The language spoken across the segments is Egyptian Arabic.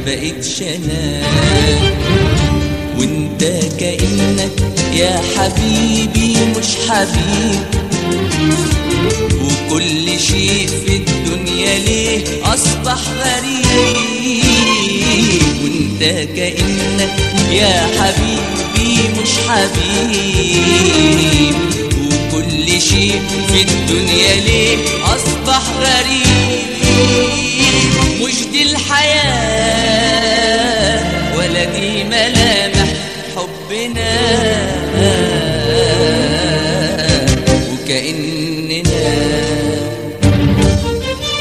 بقتش انا وانت كأنك يا حبيبي مش حبيب وكل شيء في الدنيا ليه أصبح غريب وانت كأنك يا حبيبي مش حبيب وكل شيء في الدنيا ليه أصبح غريب مش دي الحياة ولا دي ملامح حبنا وكأننا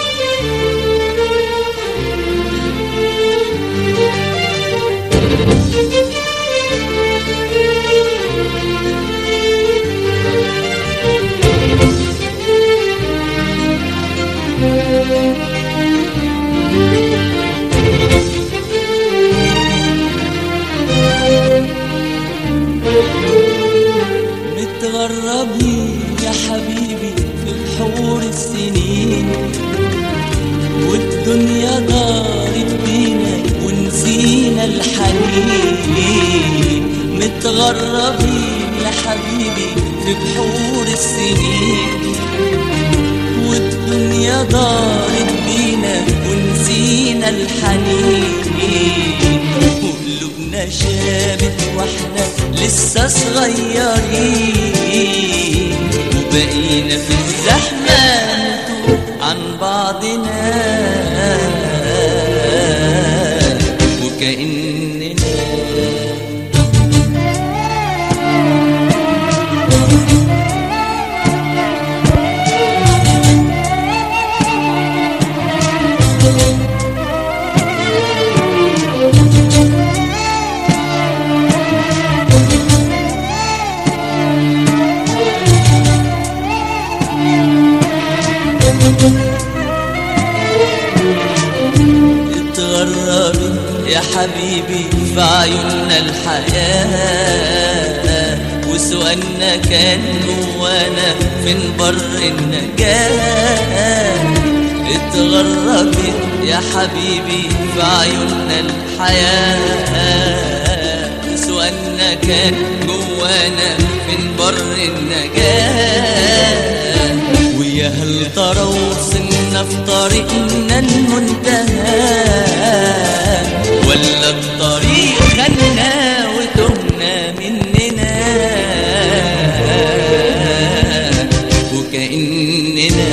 متغربين يا حبيبي في بحور السنين والدنيا دارت بينا ونسينا الحنين متغربين يا حبيبي في بحور السنين والدنيا دارت بينا ونسينا الحنين وقلوبنا شابت واحنا لسه صغيرين وبقينا في الزحمة نتوه عن بعضنا وكأننا اتغربت يا حبيبي في عيوننا الحياة وسؤالنا كان جوانا فين بر النجاة اتغربت يا حبيبي في عيوننا الحياة سؤالنا كان جوانا فين بر النجاة ويا هل ترى وصلنا في طريقنا المنتهى ولا الطريق خدنا وتهنا مننا وكأننا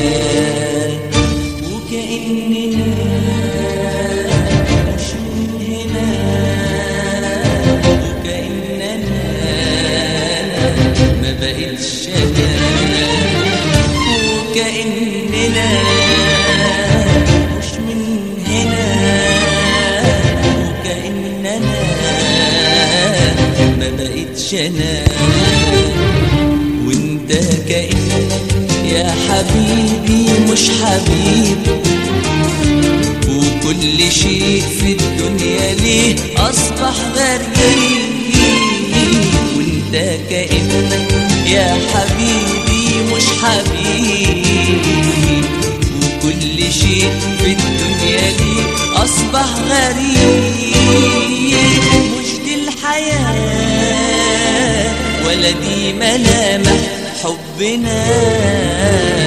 وكأننا مش من هنا وكأننا ما بقتش أنا وكأننا مش من هنا وكأننا ما بقتش أنا وانت كأنك يا حبيبي مش حبيب وكل شيء في الدنيا ليه أصبح غريب وانت كأنك يا حبيبي مش حبيب وكل شيء في الدنيا ليه أصبح غريب مش دي الحياة ولا دي ملامح حبنا